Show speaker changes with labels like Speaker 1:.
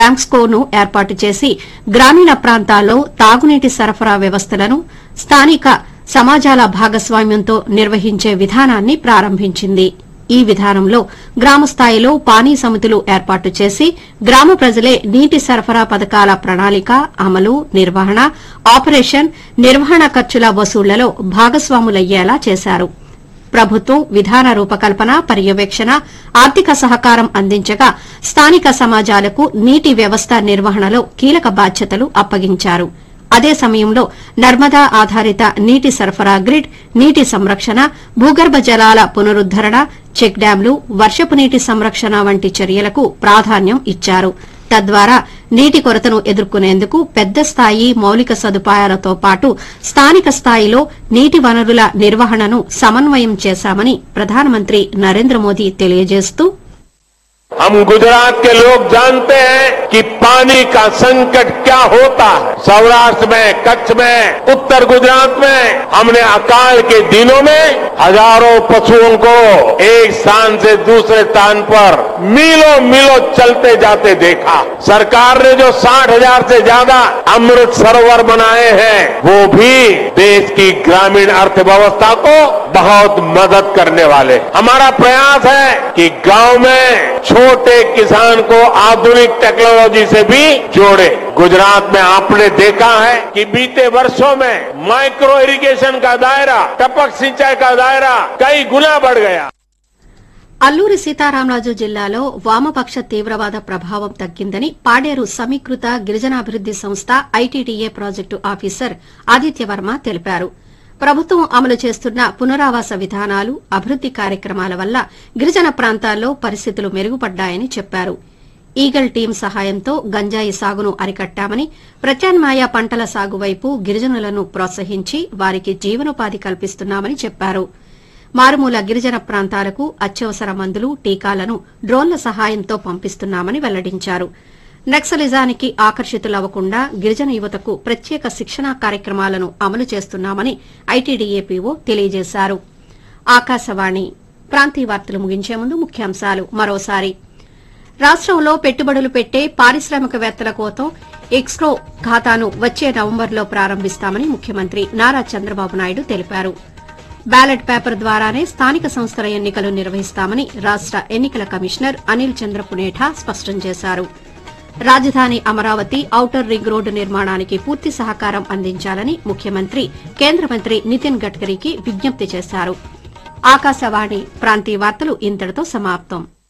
Speaker 1: ట్యాంక్స్కోను ఏర్పాటు చేసి గ్రామీణ ప్రాంతాల్లో తాగునీటి సరఫరా వ్యవస్థలను స్థానిక సమాజాల భాగస్వామ్యంతో నిర్వహించే విధానాన్ని ప్రారంభించింది ఈ విధానంలో గ్రామ స్థాయిలో పానీ సమితులు ఏర్పాటు చేసి గ్రామ ప్రజలే నీటి సరఫరా పథకాల ప్రణాళిక అమలు నిర్వహణ ఆపరేషన్ నిర్వహణ ఖర్చుల వసూళ్లలో భాగస్వాములయ్యేలా చేశారు ప్రభుత్వం విధాన రూపకల్పన పర్యవేక్షణ ఆర్థిక సహకారం అందించగా స్థానిక సమాజాలకు నీటి వ్యవస్థ నిర్వహణలో కీలక బాధ్యతలు అప్పగించారు అదే సమయంలో నర్మదా ఆధారిత నీటి సరఫరా గ్రిడ్ నీటి సంరక్షణ భూగర్భ జలాల పునరుద్దరణ చెక్ డ్యాంలు వర్షపు నీటి సంరక్షణ వంటి చర్యలకు ప్రాధాన్యం ఇచ్చారు తద్వారా నీటి కొరతను ఎదుర్కొనేందుకు పెద్ద స్థాయి మౌలిక సదుపాయాలతో పాటు స్థానిక స్థాయిలో నీటి వనరుల నిర్వహణను సమన్వయం చేశామని ప్రధానమంత్రి నరేంద్ర మోదీ తెలియజేస్తూ
Speaker 2: हम गुजरात के लोग जानते हैं कि पानी का संकट क्या होता है सौराष्ट्र में कच्छ में उत्तर गुजरात में हमने अकाल के दिनों में हजारों पशुओं को एक स्थान से दूसरे स्थान पर मीलों मीलों चलते जाते देखा सरकार ने जो साठ हजार से ज्यादा अमृत सरोवर बनाए हैं वो भी देश की ग्रामीण अर्थव्यवस्था को बहुत मदद करने वाले हैं। हमारा प्रयास है कि गांव में छोटे किसान को आधुनिक टेक्नोलॉजी से भी जोड़े गुजरात में आपने देखा है कि बीते वर्षों में माइक्रो इरिगेशन का दायरा टपक सिंचाई का दायरा कई गुना बढ़ गया
Speaker 1: అల్లూరి సీతారామరాజు జిల్లాలో వామపక్ష తీవ్రవాద ప్రభావం తగ్గిందని పాడేరు సమీకృత గిరిజనాభివృద్ది సంస్థ ఐటీడీఏ ప్రాజెక్టు ఆఫీసర్ ఆదిత్యవర్మ తెలిపారు ప్రభుత్వం అమలు చేస్తున్న పునరావాస విధానాలు అభివృద్ది కార్యక్రమాల వల్ల గిరిజన ప్రాంతాల్లో పరిస్థితులు మెరుగుపడ్డాయని చెప్పారు ఈగల్ టీం సహాయంతో గంజాయి సాగును అరికట్టామని ప్రత్యామ్నాయ పంటల సాగు వైపు గిరిజనులను ప్రోత్సహించి వారికి జీవనోపాధి కల్పిస్తున్నామని చెప్పారు మారుమూల గిరిజన ప్రాంతాలకు అత్యవసర మందులు టీకాలను డ్రోన్ల సహాయంతో పంపిస్తున్నామని వెల్లడించారు నక్సలిజానికి ఆకర్షితులవ్వకుండా గిరిజన యువతకు ప్రత్యేక శిక్షణా కార్యక్రమాలను అమలు చేస్తున్నామని ఐటీడీఏపీఓ తెలియజేశారు ఆకాశవాణి ప్రాంతీయ వార్తలు ముగించే ముందు ముఖ్యాంశాలు మరోసారి రాష్టంలో పెట్టుబడులు పెట్టే పారిశ్రామికవేత్తల కోసం ఎక్స్ట్రో ఖాతాను వచ్చే నవంబర్లో ప్రారంభిస్తామని ముఖ్యమంత్రి నారా చంద్రబాబు నాయుడు తెలిపారు బ్యాలెట్ పేపర్ ద్వారానే స్థానిక సంస్థల ఎన్నికలు నిర్వహిస్తామని రాష్ట ఎన్నికల కమిషనర్ అనిల్ చంద్ర పునేఠా స్పష్టం చేశారు రాజధాని అమరావతి ఔటర్ రింగ్ రోడ్డు నిర్మాణానికి పూర్తి సహకారం అందించాలని ముఖ్యమంత్రి కేంద్ర మంత్రి నితిన్ గడ్కరీకి విజ్ఞప్తి చేశారు ఆకాశవాణి ప్రాంతీయ వార్తలు ఇంతటితో సమాప్తం